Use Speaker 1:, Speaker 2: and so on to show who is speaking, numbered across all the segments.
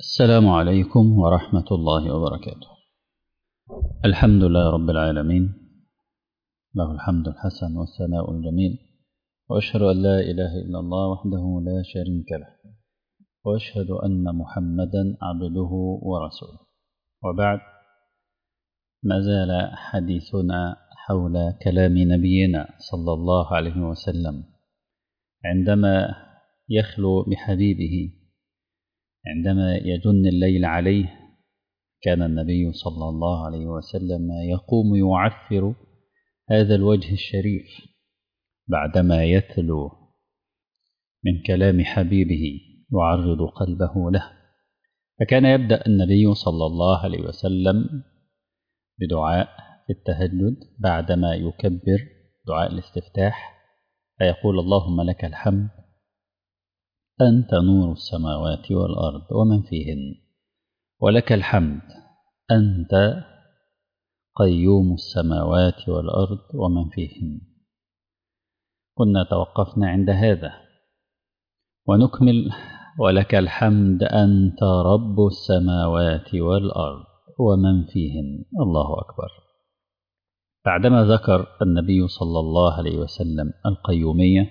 Speaker 1: السلام عليكم ورحمة الله وبركاته الحمد لله رب العالمين له الحمد الحسن والثناء الجميل وأشهد أن لا إله إلا الله وحده لا شريك له وأشهد أن محمدا عبده ورسوله وبعد ما زال حديثنا حول كلام نبينا صلى الله عليه وسلم عندما يخلو بحبيبه عندما يجن الليل عليه كان النبي صلى الله عليه وسلم يقوم يعفر هذا الوجه الشريف بعدما يتلو من كلام حبيبه يعرض قلبه له فكان يبدأ النبي صلى الله عليه وسلم بدعاء في التهجد بعدما يكبر دعاء الاستفتاح فيقول اللهم لك الحمد أنت نور السماوات والأرض ومن فيهن ولك الحمد أنت قيوم السماوات والأرض ومن فيهن كنا توقفنا عند هذا ونكمل ولك الحمد أنت رب السماوات والأرض ومن فيهن الله أكبر بعدما ذكر النبي صلى الله عليه وسلم القيومية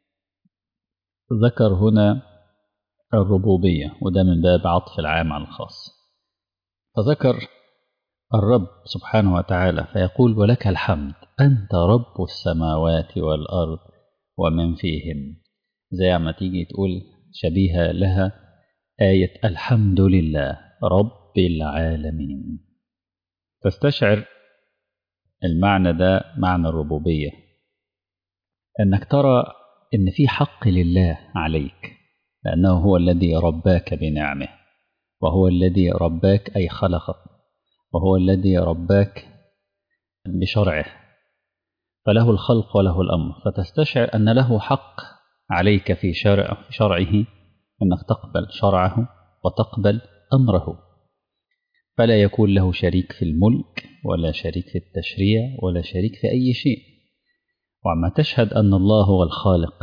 Speaker 1: ذكر هنا الربوبية وده من باب عطف العام على الخاص فذكر الرب سبحانه وتعالى فيقول ولك الحمد أنت رب السماوات والأرض ومن فيهن زي ما تيجي تقول شبيهة لها آية الحمد لله رب العالمين تستشعر المعنى ده معنى الربوبية أنك ترى إن في حق لله عليك لأنه هو الذي رباك بنعمه وهو الذي رباك أي خلقك وهو الذي رباك بشرعه فله الخلق وله الأمر فتستشعر أن له حق عليك في شرع في شرعه أنك تقبل شرعه وتقبل أمره فلا يكون له شريك في الملك ولا شريك في التشريع ولا شريك في أي شيء وعما تشهد أن الله هو الخالق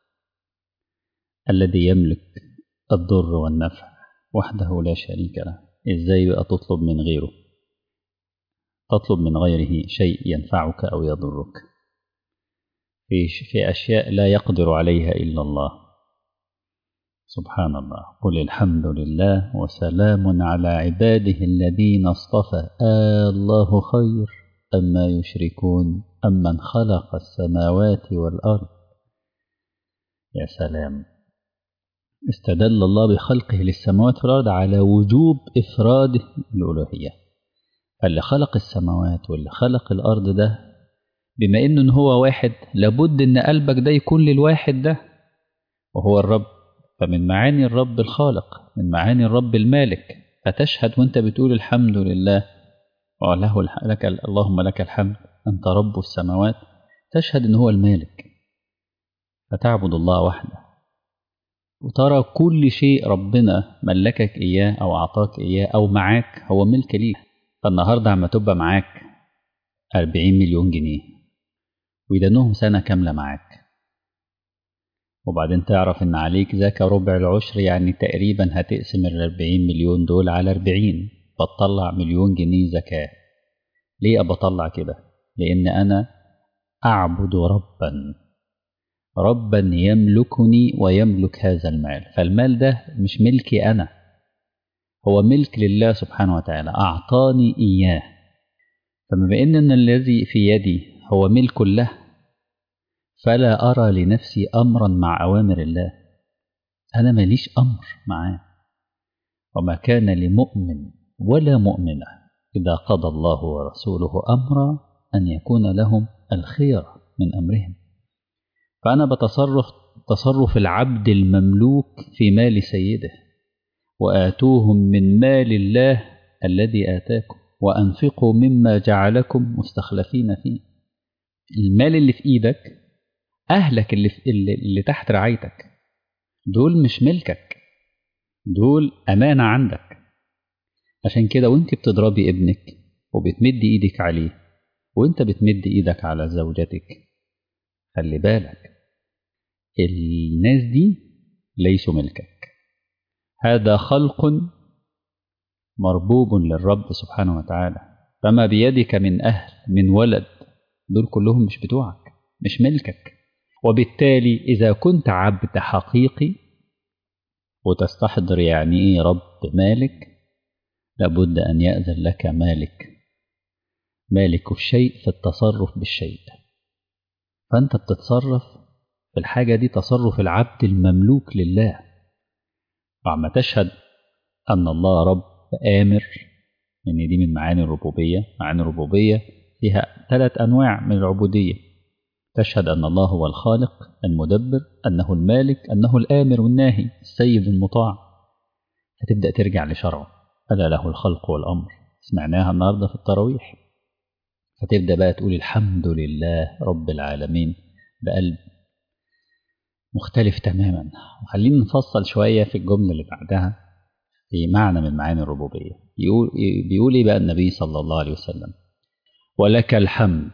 Speaker 1: الذي يملك الضر والنفع وحده لا شريك له إزاي بقى تطلب من غيره تطلب من غيره شيء ينفعك أو يضرك في, في أشياء لا يقدر عليها إلا الله سبحان الله قل الحمد لله وسلام على عباده الذين اصطفى آه الله خير أما يشركون أمن خلق السماوات والأرض يا سلام استدل الله بخلقه للسماوات والأرض على وجوب إفراده الألوهية اللي خلق السماوات واللي خلق الأرض ده بما إنه هو واحد لابد إن قلبك ده يكون للواحد ده وهو الرب فمن معاني الرب الخالق من معاني الرب المالك فتشهد وانت بتقول الحمد لله وله لك اللهم لك الحمد أنت رب السماوات تشهد إن هو المالك فتعبد الله وحده وترى كل شيء ربنا ملكك إياه أو أعطاك إياه أو معاك هو ملك ليك فالنهاردة عما تبقى معاك 40 مليون جنيه ويدنهم سنة كاملة معاك وبعدين تعرف إن عليك زكاة ربع العشر يعني تقريبا هتقسم ال 40 مليون دول على 40 فتطلع مليون جنيه زكاة ليه بطلع كده؟ لأن أنا أعبد ربا ربا يملكني ويملك هذا المال فالمال ده مش ملكي أنا هو ملك لله سبحانه وتعالى أعطاني إياه فبما إن الذي في يدي هو ملك له فلا أرى لنفسي أمرا مع أوامر الله أنا ماليش أمر معاه وما كان لمؤمن ولا مؤمنة إذا قضى الله ورسوله أمرا أن يكون لهم الخير من أمرهم فأنا بتصرف تصرف العبد المملوك في مال سيده وآتوهم من مال الله الذي آتاكم وأنفقوا مما جعلكم مستخلفين فيه المال اللي في إيدك أهلك اللي, في اللي, اللي تحت رعايتك دول مش ملكك دول أمانة عندك عشان كده وانت بتضربي ابنك وبتمد ايدك عليه وانت بتمد ايدك على زوجتك خلي بالك الناس دي ليسوا ملكك هذا خلق مربوب للرب سبحانه وتعالى فما بيدك من أهل من ولد دول كلهم مش بتوعك مش ملكك وبالتالي إذا كنت عبد حقيقي وتستحضر يعني إيه رب مالك لابد أن يأذن لك مالك مالك الشيء في التصرف بالشيء فأنت بتتصرف في الحاجة دي تصرف العبد المملوك لله وعما تشهد أن الله رب آمر إن دي من معاني الربوبية معاني الربوبية فيها ثلاث أنواع من العبودية تشهد أن الله هو الخالق المدبر أنه المالك أنه الآمر والناهي السيد المطاع فتبدأ ترجع لشرعه ألا له الخلق والأمر سمعناها النهاردة في التراويح فتبدأ بقى تقول الحمد لله رب العالمين بقلب مختلف تماما وخلينا نفصل شوية في الجملة اللي بعدها في معنى من معاني الربوبية يقول بيقول إيه بقى النبي صلى الله عليه وسلم ولك الحمد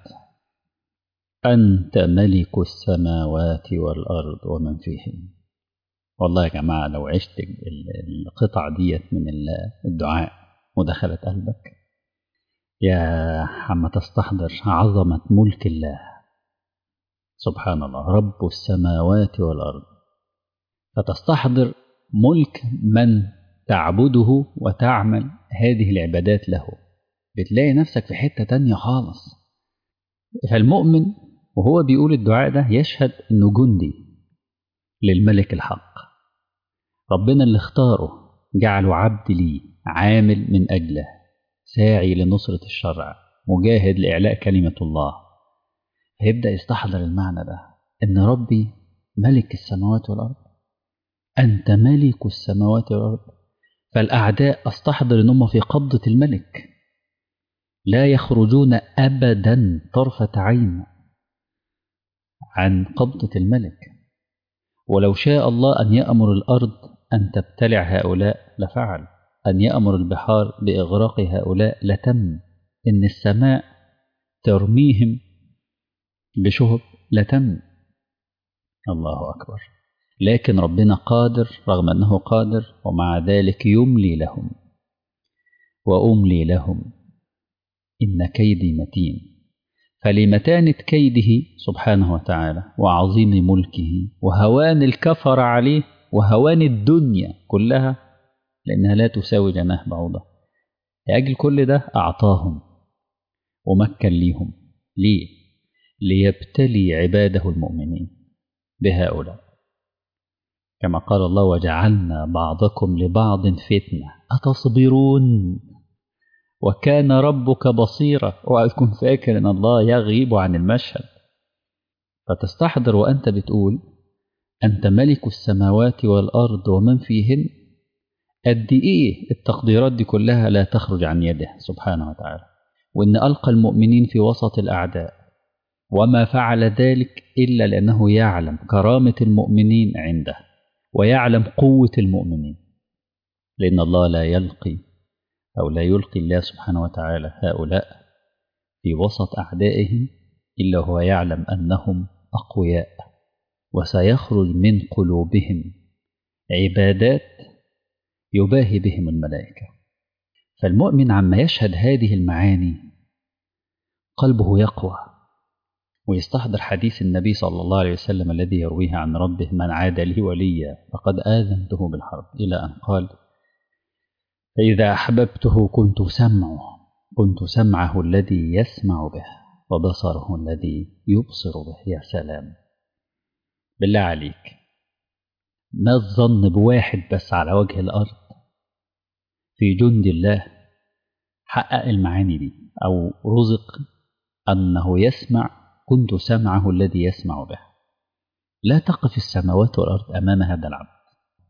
Speaker 1: أنت ملك السماوات والأرض ومن فيهن والله يا جماعة لو عشت القطع ديت من الدعاء ودخلت قلبك يا عم تستحضر عظمة ملك الله سبحان الله رب السماوات والأرض فتستحضر ملك من تعبده وتعمل هذه العبادات له بتلاقي نفسك في حتة تانية خالص فالمؤمن وهو بيقول الدعاء ده يشهد انه جندي للملك الحق ربنا اللي اختاره جعله عبد ليه عامل من اجله ساعي لنصرة الشرع مجاهد لإعلاء كلمة الله هيبدأ يستحضر المعنى ده إن ربي ملك السماوات والأرض أنت ملك السماوات والأرض فالأعداء أستحضر إن هم في قبضة الملك لا يخرجون أبدا طرفة عين عن قبضة الملك ولو شاء الله أن يأمر الأرض أن تبتلع هؤلاء لفعل أن يأمر البحار بإغراق هؤلاء لتم إن السماء ترميهم بشهب لتم الله أكبر لكن ربنا قادر رغم أنه قادر ومع ذلك يملي لهم وأملي لهم إن كيدي متين فلمتانة كيده سبحانه وتعالى وعظيم ملكه وهوان الكفر عليه وهوان الدنيا كلها لأنها لا تساوي جناح بعوضة لأجل كل ده أعطاهم ومكن ليهم ليه؟ ليبتلي عباده المؤمنين بهؤلاء كما قال الله وجعلنا بعضكم لبعض فتنة أتصبرون وكان ربك بصيرا اوعى تكون فاكر ان الله يغيب عن المشهد فتستحضر وانت بتقول انت ملك السماوات والارض ومن فيهن قد ايه التقديرات دي كلها لا تخرج عن يده سبحانه وتعالى وان القى المؤمنين في وسط الاعداء وما فعل ذلك الا لانه يعلم كرامه المؤمنين عنده ويعلم قوه المؤمنين لان الله لا يلقي أو لا يلقي الله سبحانه وتعالى هؤلاء في وسط أعدائهم إلا هو يعلم أنهم أقوياء وسيخرج من قلوبهم عبادات يباهي بهم الملائكة فالمؤمن عما يشهد هذه المعاني قلبه يقوى ويستحضر حديث النبي صلى الله عليه وسلم الذي يرويه عن ربه من عاد لي وليا فقد آذنته بالحرب إلى أن قال فإذا أحببته كنت سمعه كنت سمعه الذي يسمع به وبصره الذي يبصر به يا سلام بالله عليك ما الظن بواحد بس على وجه الأرض في جند الله حقق المعاني دي أو رزق أنه يسمع كنت سمعه الذي يسمع به لا تقف السماوات والأرض أمام هذا العبد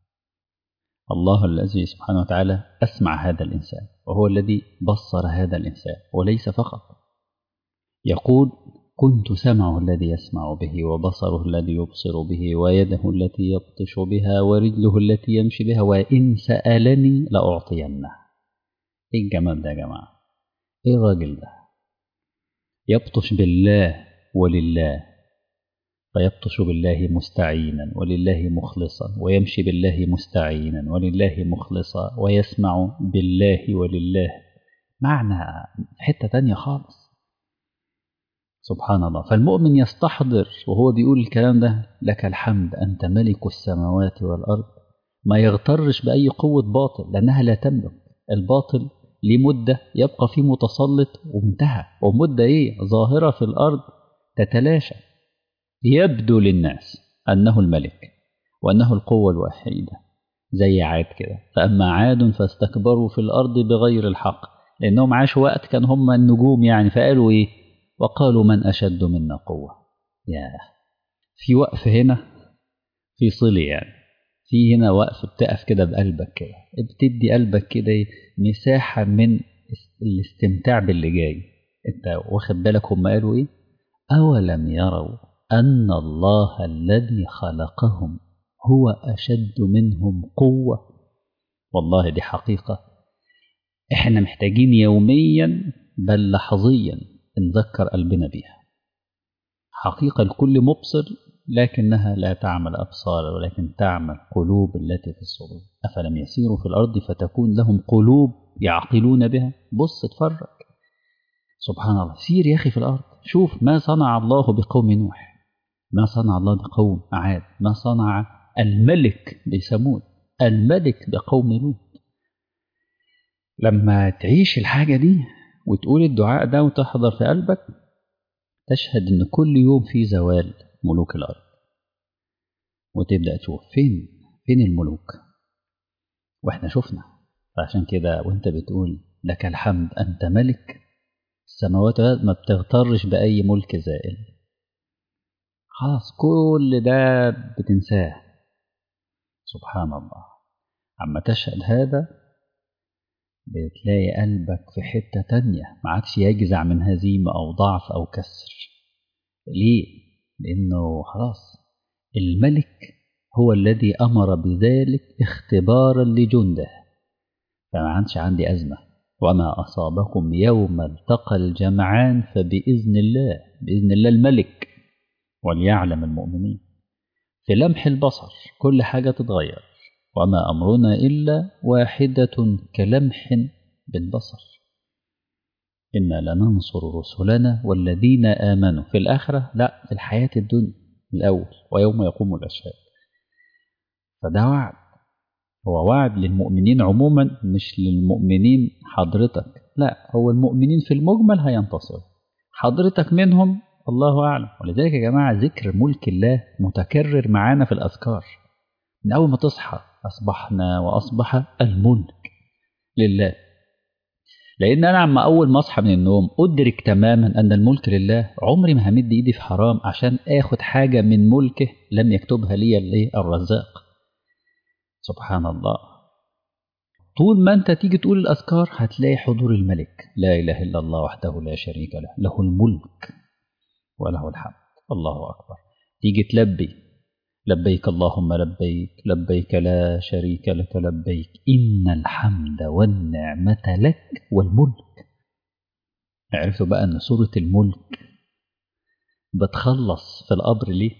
Speaker 1: الله الذي سبحانه وتعالى أسمع هذا الإنسان وهو الذي بصر هذا الإنسان وليس فقط يقول كنت سمعه الذي يسمع به وبصره الذي يبصر به ويده التي يبطش بها ورجله التي يمشي بها وإن سألني لأعطينه إيه الجمال ده يا جماعة إيه الراجل ده يبطش بالله ولله فيبطش بالله مستعينا ولله مخلصا ويمشي بالله مستعينا ولله مخلصا ويسمع بالله ولله معنى حتة تانية خالص سبحان الله فالمؤمن يستحضر وهو بيقول الكلام ده لك الحمد أنت ملك السماوات والأرض ما يغترش بأي قوة باطل لأنها لا تملك الباطل لمدة يبقى فيه متسلط وانتهى ومدة إيه ظاهرة في الأرض تتلاشى يبدو للناس أنه الملك وأنه القوة الوحيدة زي عاد كده فأما عاد فاستكبروا في الأرض بغير الحق لأنهم عاشوا وقت كان هم النجوم يعني فقالوا إيه وقالوا من أشد منا قوة يا في وقف هنا في صلي يعني في هنا وقف بتقف كده بقلبك كده بتدي قلبك كده مساحة من الاستمتاع باللي جاي انت واخد بالك هم قالوا ايه أولم يروا أن الله الذي خلقهم هو أشد منهم قوة والله دي حقيقة احنا محتاجين يوميا بل لحظيا نذكر قلبنا بيها حقيقة الكل مبصر لكنها لا تعمل أبصار ولكن تعمل قلوب التي في الصدور أفلم يسيروا في الأرض فتكون لهم قلوب يعقلون بها بص اتفرج سبحان الله سير يا أخي في الأرض شوف ما صنع الله بقوم نوح ما صنع الله بقوم عاد ما صنع الملك بثمود الملك بقوم لوط لما تعيش الحاجة دي وتقول الدعاء ده وتحضر في قلبك تشهد ان كل يوم في زوال ملوك الارض وتبدا تشوف فين فين الملوك واحنا شفنا فعشان كده وانت بتقول لك الحمد انت ملك السماوات ما بتغترش باي ملك زائل خلاص كل ده بتنساه سبحان الله عما تشهد هذا بتلاقي قلبك في حتة تانية ما عادش يجزع من هزيمة أو ضعف أو كسر ليه؟ لأنه خلاص الملك هو الذي أمر بذلك اختبارا لجنده فما عادش عندي أزمة وما أصابكم يوم التقى الجمعان فبإذن الله بإذن الله الملك وليعلم المؤمنين في لمح البصر كل حاجة تتغير وما أمرنا إلا واحدة كلمح بالبصر إنا لننصر رسلنا والذين آمنوا في الآخرة لا في الحياة الدنيا الأول ويوم يقوم الأشهاد فده وعد هو وعد للمؤمنين عموما مش للمؤمنين حضرتك لا هو المؤمنين في المجمل هينتصروا حضرتك منهم الله أعلم ولذلك يا جماعة ذكر ملك الله متكرر معانا في الأذكار من أول ما تصحى أصبحنا وأصبح الملك لله لأن أنا عما أول ما أصحى من النوم أدرك تماما أن الملك لله عمري ما همد إيدي في حرام عشان آخد حاجة من ملكه لم يكتبها لي الرزاق سبحان الله طول ما أنت تيجي تقول الأذكار هتلاقي حضور الملك لا إله إلا الله وحده لا شريك له له الملك وله الحمد الله أكبر تيجي تلبي لبيك اللهم لبيك لبيك لا شريك لك لبيك إن الحمد والنعمة لك والملك عرفتوا بقى أن سورة الملك بتخلص في القبر ليه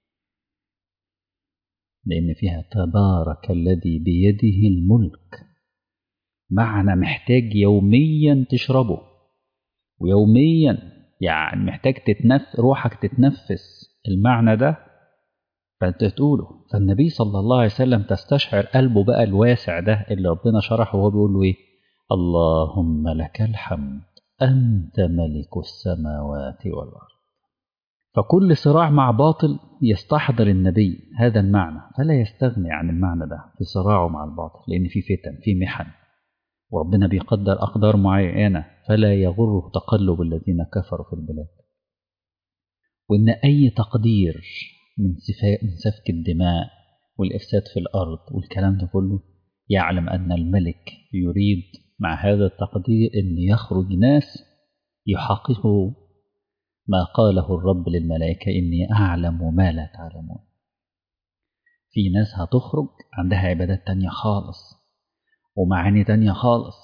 Speaker 1: لأن فيها تبارك الذي بيده الملك معنى محتاج يوميا تشربه ويوميا يعني محتاج تتنف روحك تتنفس المعنى ده فانت تقوله فالنبي صلى الله عليه وسلم تستشعر قلبه بقى الواسع ده اللي ربنا شرحه وهو بيقول له ايه اللهم لك الحمد انت ملك السماوات والارض فكل صراع مع باطل يستحضر النبي هذا المعنى فلا يستغني عن المعنى ده في صراعه مع الباطل لان في فتن في محن وربنا بيقدر اقدار معينه فلا يغره تقلب الذين كفروا في البلاد وان اي تقدير من من سفك الدماء والإفساد في الأرض والكلام ده كله يعلم أن الملك يريد مع هذا التقدير أن يخرج ناس يحققوا ما قاله الرب للملائكة إني أعلم ما لا تعلمون في ناس هتخرج عندها عبادات تانية خالص ومعاني تانية خالص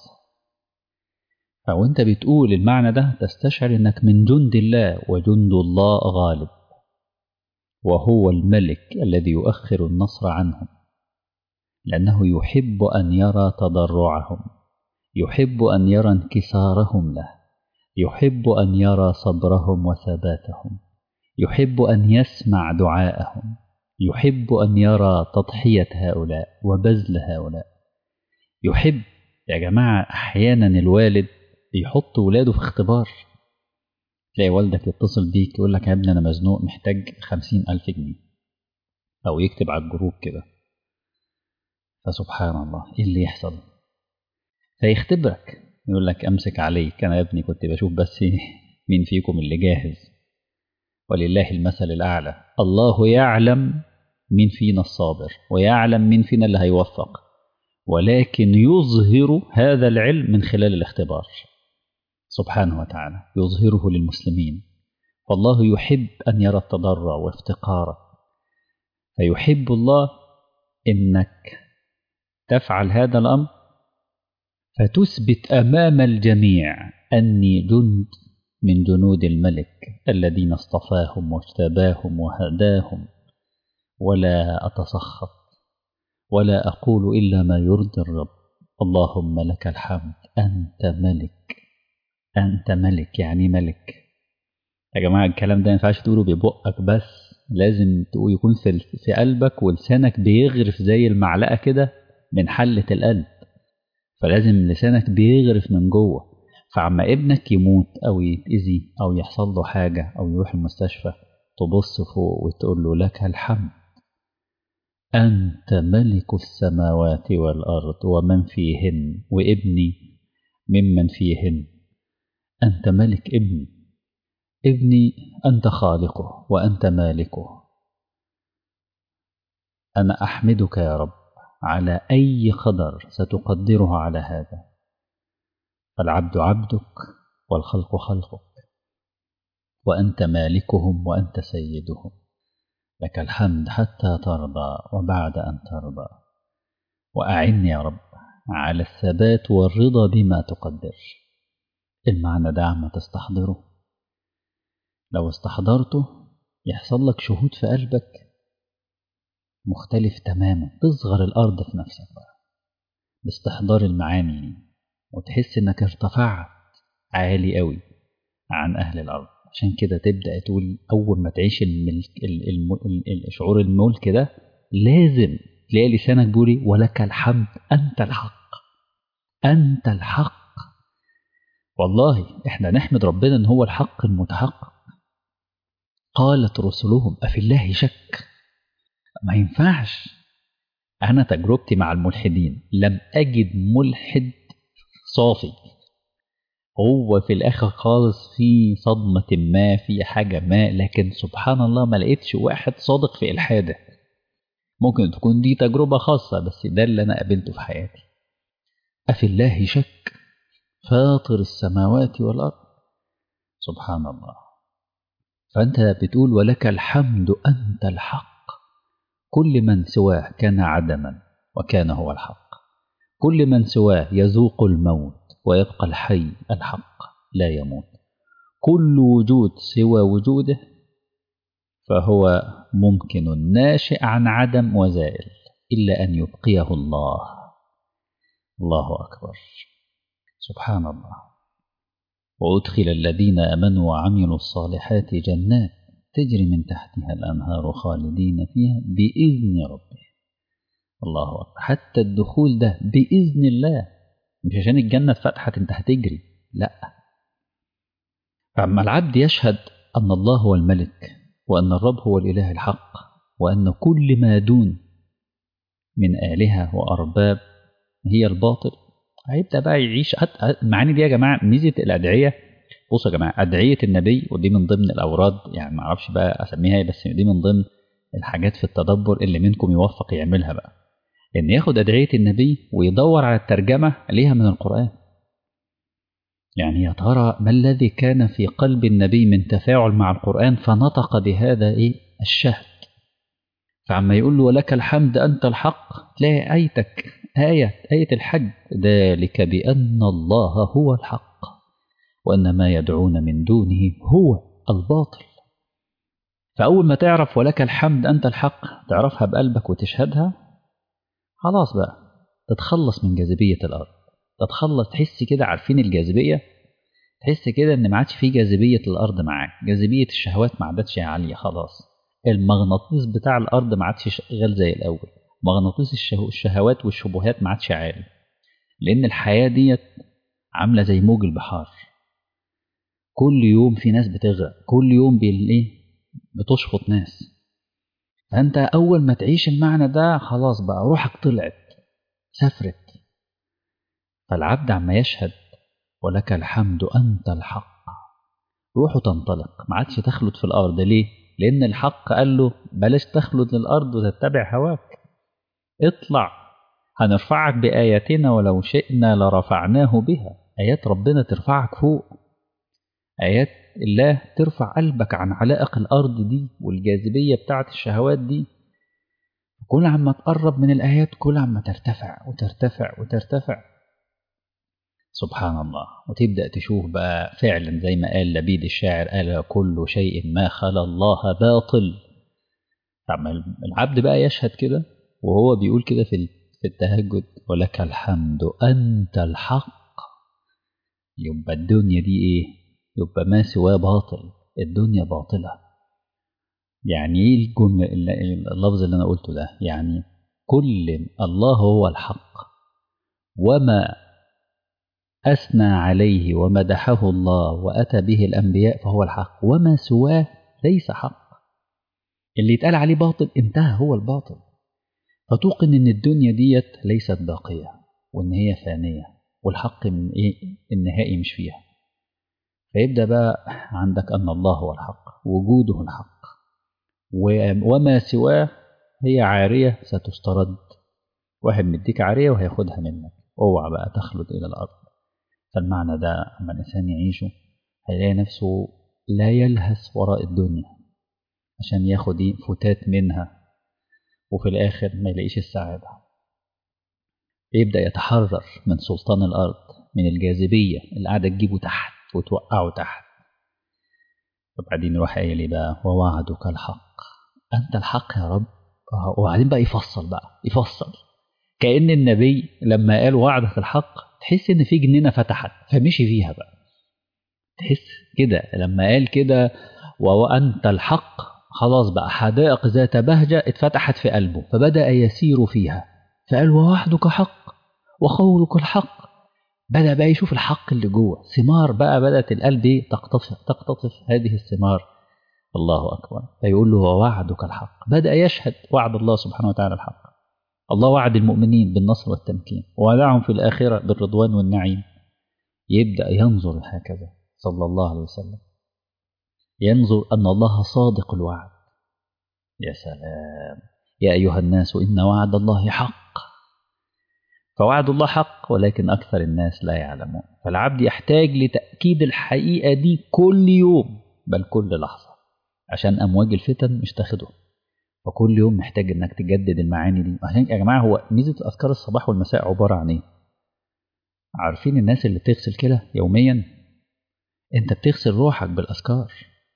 Speaker 1: فوانت بتقول المعنى ده تستشعر انك من جند الله وجند الله غالب وهو الملك الذي يؤخر النصر عنهم لأنه يحب أن يرى تضرعهم يحب أن يرى انكسارهم له يحب أن يرى صبرهم وثباتهم يحب أن يسمع دعاءهم يحب أن يرى تضحية هؤلاء وبذل هؤلاء يحب يا جماعة أحيانا الوالد يحط ولاده في اختبار تلاقي والدك يتصل بيك يقول لك يا ابني أنا مزنوق محتاج خمسين ألف جنيه أو يكتب على الجروب كده فسبحان الله إيه اللي يحصل فيختبرك يقول لك أمسك عليك أنا يا ابني كنت بشوف بس مين فيكم اللي جاهز ولله المثل الأعلى الله يعلم مين فينا الصابر ويعلم مين فينا اللي هيوفق ولكن يظهر هذا العلم من خلال الاختبار سبحانه وتعالى يظهره للمسلمين فالله يحب أن يرى التضرع وافتقارك فيحب الله إنك تفعل هذا الأمر فتثبت أمام الجميع أني جند من جنود الملك الذين اصطفاهم واجتباهم وهداهم ولا أتسخط ولا أقول إلا ما يرضي الرب اللهم لك الحمد أنت ملك أنت ملك يعني ملك يا جماعة الكلام ده ما ينفعش تقوله ببقك بس لازم يكون في في قلبك ولسانك بيغرف زي المعلقة كده من حلة القلب فلازم لسانك بيغرف من جوه فعما ابنك يموت أو يتأذي أو يحصل له حاجة أو يروح المستشفى تبص فوق وتقول له لك الحمد أنت ملك السماوات والأرض ومن فيهن وابني ممن فيهن أنت ملك ابني ابني أنت خالقه وأنت مالكه أنا أحمدك يا رب على أي قدر ستقدره على هذا فالعبد عبدك والخلق خلقك وأنت مالكهم وأنت سيدهم لك الحمد حتى ترضى وبعد أن ترضى وأعني يا رب على الثبات والرضا بما تقدر المعنى ده عما تستحضره لو استحضرته يحصل لك شهود في قلبك مختلف تماما تصغر الأرض في نفسك بقى باستحضار المعاني وتحس إنك ارتفعت عالي قوي عن أهل الأرض عشان كده تبدأ تقول أول ما تعيش الملك شعور الملك ده لازم تلاقي لسانك بيقول ولك الحمد أنت الحق أنت الحق والله احنا نحمد ربنا ان هو الحق المتحقق قالت رسلهم أفي الله شك ما ينفعش أنا تجربتي مع الملحدين لم أجد ملحد صافي هو في الآخر خالص في صدمة ما في حاجة ما لكن سبحان الله ما لقيتش واحد صادق في إلحاده ممكن تكون دي تجربة خاصة بس ده اللي أنا قابلته في حياتي أفي الله شك فاطر السماوات والأرض سبحان الله فأنت بتقول ولك الحمد أنت الحق كل من سواه كان عدما وكان هو الحق كل من سواه يذوق الموت ويبقى الحي الحق لا يموت كل وجود سوى وجوده فهو ممكن ناشئ عن عدم وزائل إلا أن يبقيه الله الله أكبر سبحان الله وأدخل الذين آمنوا وعملوا الصالحات جنات تجري من تحتها الأنهار خالدين فيها بإذن ربهم الله أكبر حتى الدخول ده بإذن الله مش عشان الجنة اتفتحت انت هتجري لا فأما العبد يشهد أن الله هو الملك وأن الرب هو الإله الحق وأن كل ما دون من آلهة وأرباب هي الباطل هيبدأ بقى يعيش المعاني دي يا جماعة ميزة الأدعية بصوا يا جماعة أدعية النبي ودي من ضمن الأوراد يعني ما أعرفش بقى أسميها بس دي من ضمن الحاجات في التدبر اللي منكم يوفق يعملها بقى إن ياخد أدعية النبي ويدور على الترجمة ليها من القرآن يعني يا ترى ما الذي كان في قلب النبي من تفاعل مع القرآن فنطق بهذا إيه الشهد فعما يقول له ولك الحمد أنت الحق تلاقي آيتك آية آية الحج ذلك بأن الله هو الحق وأن ما يدعون من دونه هو الباطل فأول ما تعرف ولك الحمد أنت الحق تعرفها بقلبك وتشهدها خلاص بقى تتخلص من جاذبية الأرض تتخلص تحس كده عارفين الجاذبية تحس كده إن ما عادش في جاذبية الأرض معاك جاذبية الشهوات ما عادتش عالية خلاص المغناطيس بتاع الأرض ما عادش شغال زي الأول مغناطيس الشهوات والشبهات ما عادش عالي لأن الحياة ديت عاملة زي موج البحار كل يوم في ناس بتغرق كل يوم بالايه بتشفط ناس فانت اول ما تعيش المعنى ده خلاص بقى روحك طلعت سافرت فالعبد عما يشهد ولك الحمد انت الحق روحه تنطلق ما عادش تخلد في الارض ليه لان الحق قال له بلاش تخلد للارض وتتبع هواك اطلع هنرفعك باياتنا ولو شئنا لرفعناه بها ايات ربنا ترفعك فوق آيات الله ترفع قلبك عن علائق الأرض دي والجاذبية بتاعة الشهوات دي كل عما تقرب من الآيات كل عما ترتفع وترتفع وترتفع سبحان الله وتبدأ تشوف بقى فعلا زي ما قال لبيد الشاعر قال كل شيء ما خلا الله باطل العبد بقى يشهد كده وهو بيقول كده في في التهجد ولك الحمد أنت الحق يبقى الدنيا دي إيه يبقى ما سواه باطل الدنيا باطلة يعني ايه الجملة اللفظ اللي انا قلته ده يعني كل الله هو الحق وما أثنى عليه ومدحه الله وأتى به الأنبياء فهو الحق وما سواه ليس حق اللي يتقال عليه باطل انتهى هو الباطل فتوقن ان الدنيا ديت ليست باقية وان هي فانية والحق من ايه النهائي مش فيها فيبدأ بقى عندك أن الله هو الحق وجوده الحق وما سواه هي عارية ستسترد واحد مديك عارية وهياخدها منك اوعى بقى تخلد إلى الأرض فالمعنى ده أما الإنسان يعيشه هيلاقي نفسه لا يلهث وراء الدنيا عشان ياخد فتات منها وفي الآخر ما يلاقيش السعادة يبدأ يتحرر من سلطان الأرض من الجاذبية اللي قاعدة تجيبه تحت وتوقعه تحت وبعدين يروح قايل ايه بقى ووعدك الحق انت الحق يا رب وبعدين بقى يفصل بقى يفصل كأن النبي لما قال وعدك الحق تحس ان في جنينة فتحت فمشي فيها بقى تحس كده لما قال كده وأنت الحق خلاص بقى حدائق ذات بهجة اتفتحت في قلبه فبدأ يسير فيها فقال ووعدك حق وقولك الحق بدأ بقى يشوف الحق اللي جوه ثمار بقى بدأت القلب دي تقتطف تقتطف هذه الثمار الله أكبر فيقول له ووعدك الحق بدأ يشهد وعد الله سبحانه وتعالى الحق الله وعد المؤمنين بالنصر والتمكين ووعدهم في الآخرة بالرضوان والنعيم يبدأ ينظر هكذا صلى الله عليه وسلم ينظر أن الله صادق الوعد يا سلام يا أيها الناس إن وعد الله حق فوعد الله حق ولكن أكثر الناس لا يعلمون فالعبد يحتاج لتأكيد الحقيقة دي كل يوم بل كل لحظة عشان أمواج الفتن مش تاخده فكل يوم محتاج إنك تجدد المعاني دي عشان يا جماعة هو ميزة أذكار الصباح والمساء عبارة عن إيه؟ عارفين الناس اللي بتغسل كده يوميا أنت بتغسل روحك بالأذكار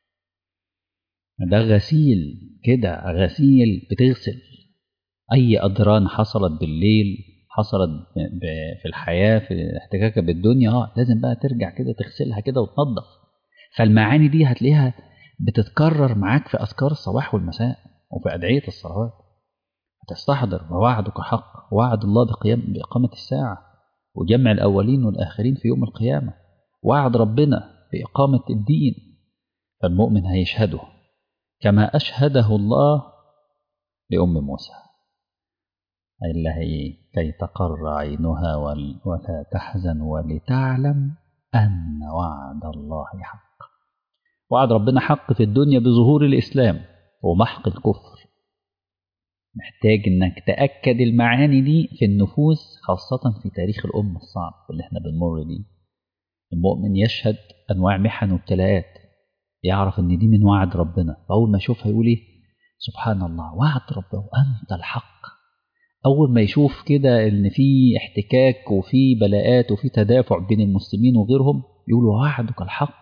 Speaker 1: ده غسيل كده غسيل بتغسل أي أضران حصلت بالليل حصلت في الحياة في احتكاكك بالدنيا اه لازم بقى ترجع كده تغسلها كده وتنظف فالمعاني دي هتلاقيها بتتكرر معاك في أذكار الصباح والمساء وفي أدعية الصلوات هتستحضر ووعدك حق وعد الله بقيام بإقامة الساعة وجمع الأولين والآخرين في يوم القيامة وعد ربنا بإقامة الدين فالمؤمن هيشهده كما أشهده الله لأم موسى اللي هي كي تقر عينها ولا تحزن ولتعلم أن وعد الله حق وعد ربنا حق في الدنيا بظهور الإسلام ومحق الكفر محتاج انك تأكد المعاني دي في النفوس خاصة في تاريخ الأمة الصعب اللي احنا بنمر بيه المؤمن يشهد أنواع محن وابتلاءات يعرف ان دي من وعد ربنا فأول ما يشوفها يقول ايه سبحان الله وعد ربنا وأنت الحق أول ما يشوف كده إن في احتكاك وفي بلاءات وفي تدافع بين المسلمين وغيرهم يقول وعدك الحق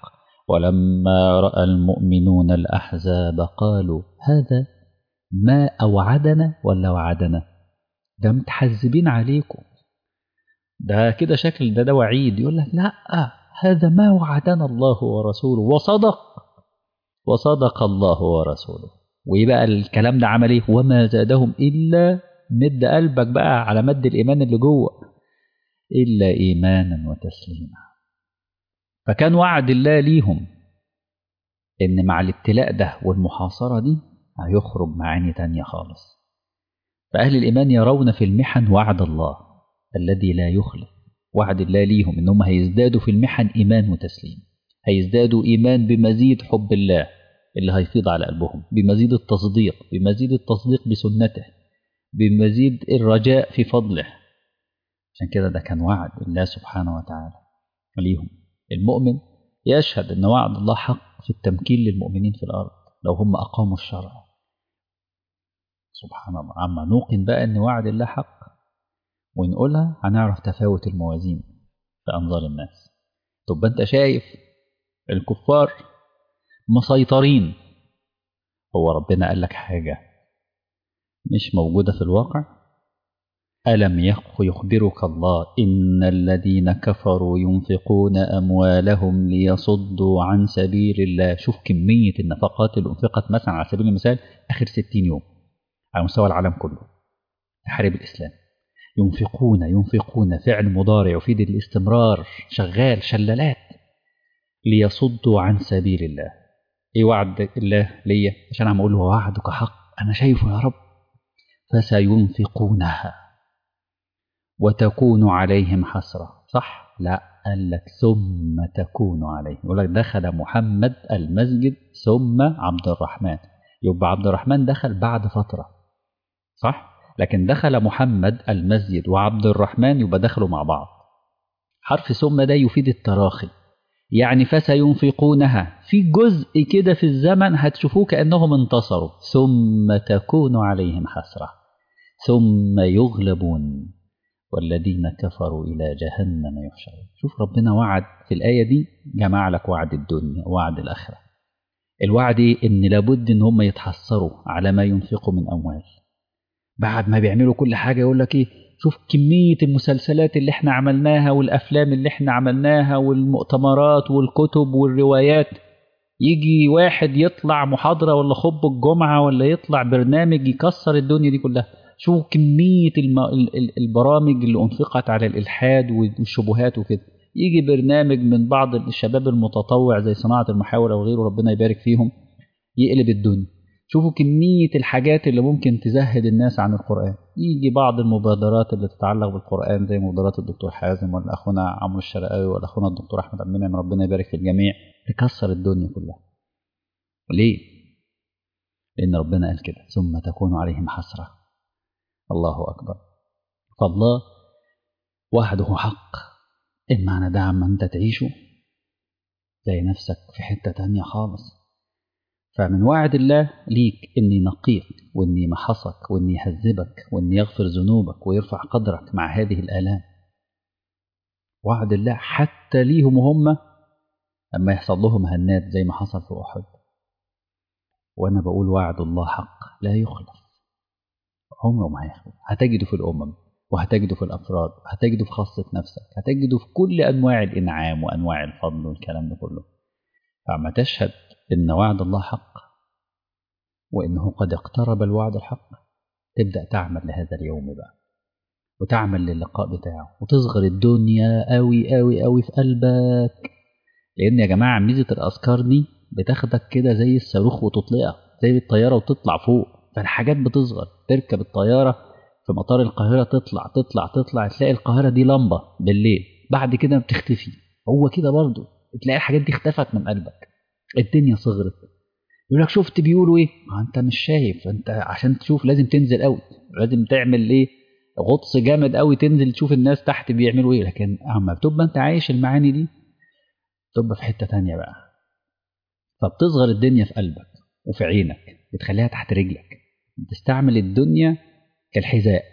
Speaker 1: ولما رأى المؤمنون الأحزاب قالوا هذا ما أوعدنا ولا وعدنا ده متحزبين عليكم ده كده شكل ده ده وعيد يقول لك لا هذا ما وعدنا الله ورسوله وصدق وصدق الله ورسوله ويبقى الكلام ده عمل ايه وما زادهم الا مد قلبك بقى على مد الايمان اللي جوه الا ايمانا وتسليما فكان وعد الله ليهم ان مع الابتلاء ده والمحاصره دي هيخرج معاني تانية خالص فأهل الإيمان يرون في المحن وعد الله الذي لا يخلف وعد الله ليهم إنهم هيزدادوا في المحن إيمان وتسليم هيزدادوا إيمان بمزيد حب الله اللي هيفيض على قلبهم بمزيد التصديق بمزيد التصديق بسنته بمزيد الرجاء في فضله عشان كده ده كان وعد الله سبحانه وتعالى ليهم المؤمن يشهد أن وعد الله حق في التمكين للمؤمنين في الأرض لو هم أقاموا الشرع سبحان الله عما نوقن بقى أن وعد الله حق ونقولها هنعرف تفاوت الموازين في أنظار الناس طب أنت شايف الكفار مسيطرين هو ربنا قال لك حاجة مش موجودة في الواقع ألم يخبرك الله إن الذين كفروا ينفقون أموالهم ليصدوا عن سبيل الله شوف كمية النفقات اللي أنفقت مثلا على سبيل المثال آخر ستين يوم على مستوى العالم كله تحارب الإسلام ينفقون ينفقون فعل مضارع يفيد الاستمرار شغال شلالات ليصدوا عن سبيل الله ايه وعد الله ليا عشان عم اقول له وعدك حق انا شايفه يا رب فسينفقونها وتكون عليهم حسرة صح لا قال لك ثم تكون عليهم يقول لك دخل محمد المسجد ثم عبد الرحمن يبقى عبد الرحمن دخل بعد فترة صح لكن دخل محمد المسجد وعبد الرحمن يبقى دخلوا مع بعض حرف ثم ده يفيد التراخي يعني فسينفقونها في جزء كده في الزمن هتشوفوه كأنهم انتصروا ثم تكون عليهم حسرة ثم يغلبون والذين كفروا إلى جهنم يحشرون شوف ربنا وعد في الآية دي جمع لك وعد الدنيا ووعد الآخرة الوعد إيه؟ إن لابد إن هم يتحسروا على ما ينفقوا من أموال بعد ما بيعملوا كل حاجة يقول لك إيه شوف كمية المسلسلات اللي احنا عملناها والأفلام اللي احنا عملناها والمؤتمرات والكتب والروايات يجي واحد يطلع محاضرة ولا خطبة الجمعة ولا يطلع برنامج يكسر الدنيا دي كلها شوف كمية الم... البرامج اللي أنفقت على الإلحاد والشبهات وكده يجي برنامج من بعض الشباب المتطوع زي صناعة المحاور أو غيره ربنا يبارك فيهم يقلب الدنيا شوفوا كمية الحاجات اللي ممكن تزهد الناس عن القرآن يجي بعض المبادرات اللي تتعلق بالقرآن زي مبادرات الدكتور حازم ولا أخونا عمرو الشرقاوي ولا أخونا الدكتور أحمد عبد المنعم ربنا يبارك في الجميع تكسر الدنيا كلها ليه؟ لأن ربنا قال كده ثم تكون عليهم حسرة الله أكبر فالله وحده حق المعنى ده عما أنت تعيشه تلاقي نفسك في حتة تانية خالص فمن وعد الله ليك إني ينقيك وإني يمحصك وإني يهذبك وإني يغفر ذنوبك ويرفع قدرك مع هذه الآلام وعد الله حتى ليهم هم أما يحصل لهم هنات زي ما حصل في أحد وأنا بقول وعد الله حق لا يخلف عمره ما هيخلف هتجده في الأمم وهتجده في الأفراد هتجده في خاصة نفسك هتجده في كل أنواع الإنعام وأنواع الفضل والكلام ده كله فعما تشهد إن وعد الله حق وإنه قد اقترب الوعد الحق تبدأ تعمل لهذا اليوم بقى وتعمل للقاء بتاعه وتصغر الدنيا قوي قوي قوي في قلبك لأن يا جماعة ميزة الأذكار دي بتاخدك كده زي الصاروخ وتطلقك زي الطيارة وتطلع فوق فالحاجات بتصغر تركب الطيارة في مطار القاهرة تطلع تطلع تطلع تلاقي القاهرة دي لمبة بالليل بعد كده بتختفي هو كده برضه تلاقي الحاجات دي اختفت من قلبك الدنيا صغرت يقول لك شفت بيقولوا ايه ما انت مش شايف انت عشان تشوف لازم تنزل قوي لازم تعمل ايه غطس جامد قوي تنزل تشوف الناس تحت بيعملوا ايه لكن اما بتبقى انت عايش المعاني دي تبقى في حته تانية بقى فبتصغر الدنيا في قلبك وفي عينك بتخليها تحت رجلك بتستعمل الدنيا كالحذاء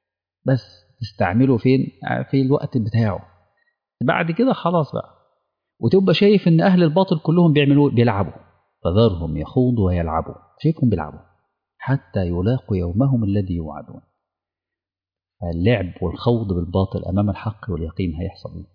Speaker 1: بس تستعمله فين في الوقت بتاعه بعد كده خلاص بقى وتبقى شايف ان اهل الباطل كلهم بيعملوا بيلعبوا فذرهم يخوضوا ويلعبوا شايفهم بيلعبوا حتى يلاقوا يومهم الذي يوعدون اللعب والخوض بالباطل امام الحق واليقين هيحصل ايه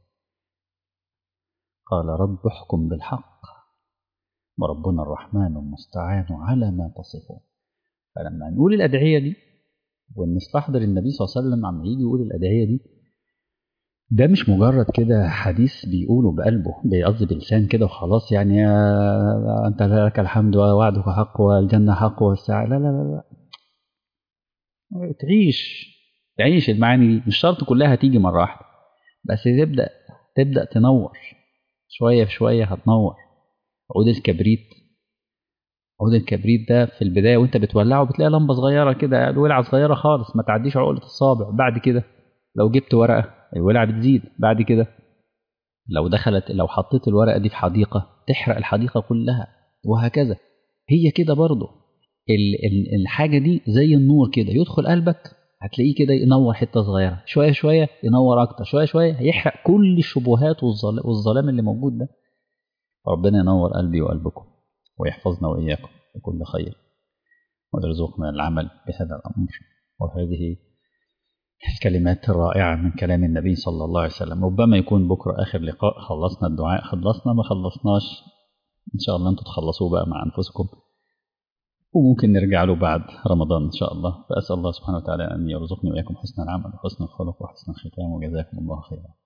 Speaker 1: قال رب احكم بالحق وربنا الرحمن المستعان على ما تصفون فلما نقول الادعيه دي ونستحضر النبي صلى الله عليه وسلم عم يجي يقول الادعيه دي ده مش مجرد كده حديث بيقوله بقلبه قصدي بلسان كده وخلاص يعني يا انت لك الحمد ووعدك حق والجنه حق والساعه لا لا لا لا تعيش تعيش المعاني دي مش شرط كلها تيجي مره واحده بس تبدا تبدا تنور شويه في شويه هتنور عود الكبريت عود الكبريت ده في البدايه وانت بتولعه بتلاقي لمبه صغيره كده ولعه صغيره خالص ما تعديش عقله الصابع بعد كده لو جبت ورقه الولعه بتزيد بعد كده لو دخلت لو حطيت الورقه دي في حديقه تحرق الحديقه كلها وهكذا هي كده برضه ال ال الحاجه دي زي النور كده يدخل قلبك هتلاقيه كده ينور حته صغيره شويه شويه ينور اكتر شويه شويه هيحرق كل الشبهات والظلام اللي موجود ده ربنا ينور قلبي وقلبكم ويحفظنا واياكم بكل خير ويرزقنا العمل بهذا الامر وهذه الكلمات الرائعة من كلام النبي صلى الله عليه وسلم ربما يكون بكرة آخر لقاء خلصنا الدعاء خلصنا ما خلصناش إن شاء الله أنتم تخلصوه بقى مع أنفسكم وممكن نرجع له بعد رمضان إن شاء الله فأسأل الله سبحانه وتعالى أن يرزقني وإياكم حسن العمل وحسن الخلق وحسن الختام وجزاكم الله خيرا